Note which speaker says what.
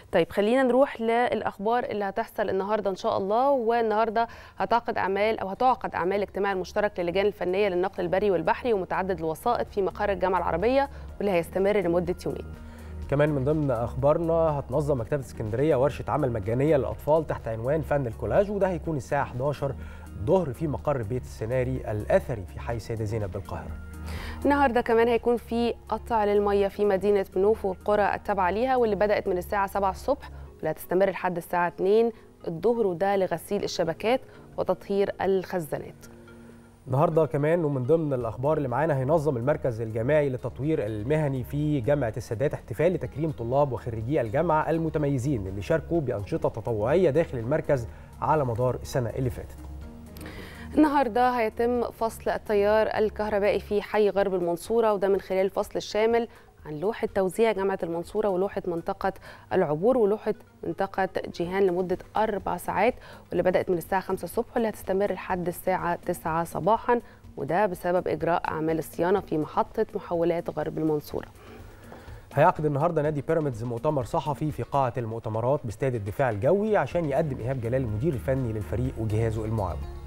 Speaker 1: طيب خلينا نروح للاخبار اللي هتحصل النهارده ان شاء الله والنهارده هتعقد اعمال او هتعقد اعمال اجتماع المشترك للجان الفنيه للنقل البري والبحري ومتعدد الوسائط في مقر الجامعه العربيه واللي هيستمر لمده يومين
Speaker 2: كمان من ضمن اخبارنا هتنظم مكتبه اسكندريه ورشه عمل مجانيه للاطفال تحت عنوان فن الكولاج وده هيكون الساعه 11 الظهر في مقر بيت السيناري الاثري في حي سيده زينب بالقاهره
Speaker 1: النهارده كمان هيكون في قطع للميه في مدينه منوف والقرى التابعه ليها واللي بدات من الساعه 7 الصبح واللي هتستمر لحد الساعه 2 الظهر وده لغسيل الشبكات وتطهير الخزانات
Speaker 2: النهارده كمان ومن ضمن الاخبار اللي معانا هينظم المركز الجامعي للتطوير المهني في جامعه السادات احتفال لتكريم طلاب وخريجي الجامعه المتميزين اللي شاركوا بانشطه تطوعيه داخل المركز على مدار السنه اللي فاتت.
Speaker 1: النهارده هيتم فصل التيار الكهربائي في حي غرب المنصوره وده من خلال الفصل الشامل عن لوحة توزيع جامعة المنصورة ولوحة منطقة العبور ولوحة منطقة جيهان لمدة أربع ساعات واللي بدأت من الساعة 5 الصبح واللي هتستمر لحد الساعة 9 صباحا وده بسبب إجراء أعمال الصيانة في محطة محولات غرب المنصورة
Speaker 2: هيعقد النهارده نادي بيراميدز مؤتمر صحفي في قاعة المؤتمرات باستاد الدفاع الجوي عشان يقدم إيهاب جلال المدير الفني للفريق وجهازه المعاون